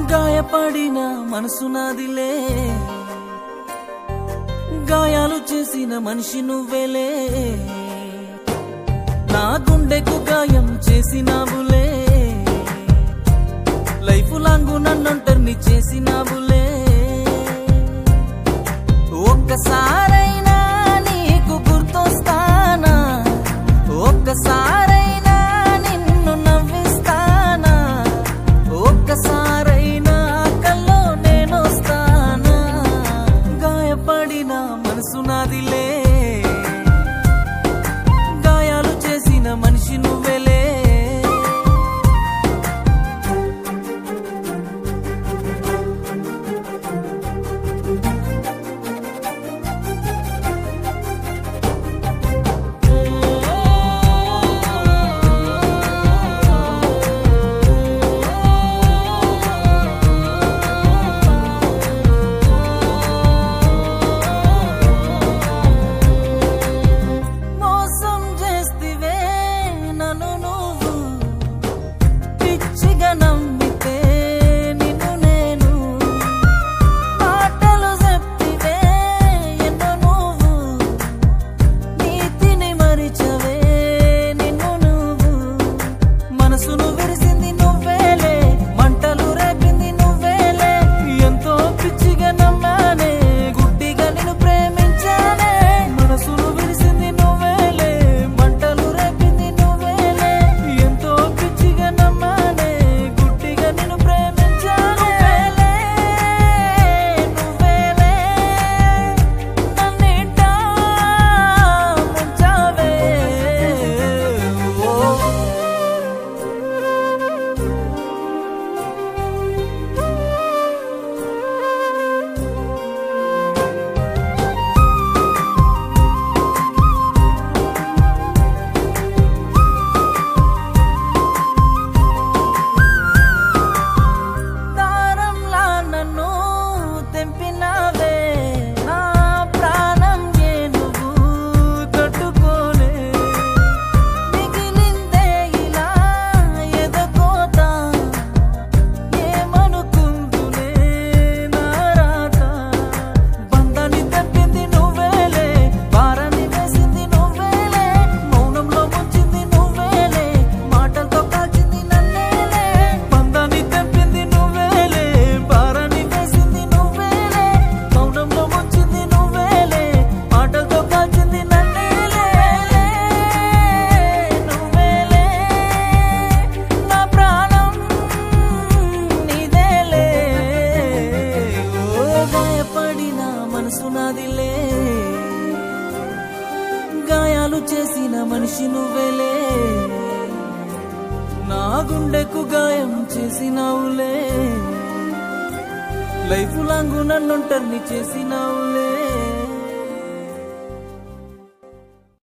గాయపడిన మనసు నాదిలే గాయాలు చేసిన మనిషి నువ్వేలే నా గుండెకు గాయం చేసినావులే లైఫ్ లాంగ్ నన్నంటర్ని చేసినావులే ఒక్కసారైనా నీకు గుర్తొస్తానా ఒక్కసారైనా నిన్ను నవ్విస్తానా ఒక్కసారైనా కల్లో నేనొస్తానా గాయపడిన మనసు నాదిలే గాయాలు చేసిన మనిషి నువ్వెలే మోసం చేస్తివే నన్ను నువ్వు పిచ్చిగా నమ్మితే నిన్ను నేను మాటలు చెప్తివే ఎన్నో నువ్వు నీతిని మరిచవే నిన్ను నువ్వు మనసును విరిసింది నువ్వేలే మంటలు రేపింది నువ్వేలే ఎంతో పిచ్చిగా నమ్మానే గుడ్డిగా నిన్ను ప్రేమించానే మనసును విరిసింది నువ్వేలే మంటలు రేపింది నువ్వేలే ఎంతో పిచ్చిగా నమ్మానే గుడ్డిగా నిన్ను ప్రేమించానే నువ్వేలే నన్నిటా ముంచావే ఓ దారంలా నన్ను తెంపినావే నా ప్రాణం ఏ నువ్వు కట్టుకోలే మిగిలిందే ఇలా ఎదకోత ఏమనుకుందులే నా రాత బంధాన్ని తెప్పింది నువ్వేలే భారాన్ని వేసింది నువ్వేలే మౌనంలో ముంచింది నువ్వేలే మాటలతో కాల్చింది నన్నేలే బంధాన్ని తెప్పింది నువ్వేలే భారాన్ని వేసింది నువ్వేలే మౌనంలో ముంచింది నువ్వేలే మాటలతో కాల్చింది నన్నేలే నువ్వేలే నా ప్రాణం నీదేలే ఓ గాయపడిన మనసు నాదిలే గాయాలు చేసిన మనిషి నువ్వేలే నా గుండెకు గాయం చేసినావులే లైఫ్ లాంగ్ నన్నుంటర్ని చేసినావులే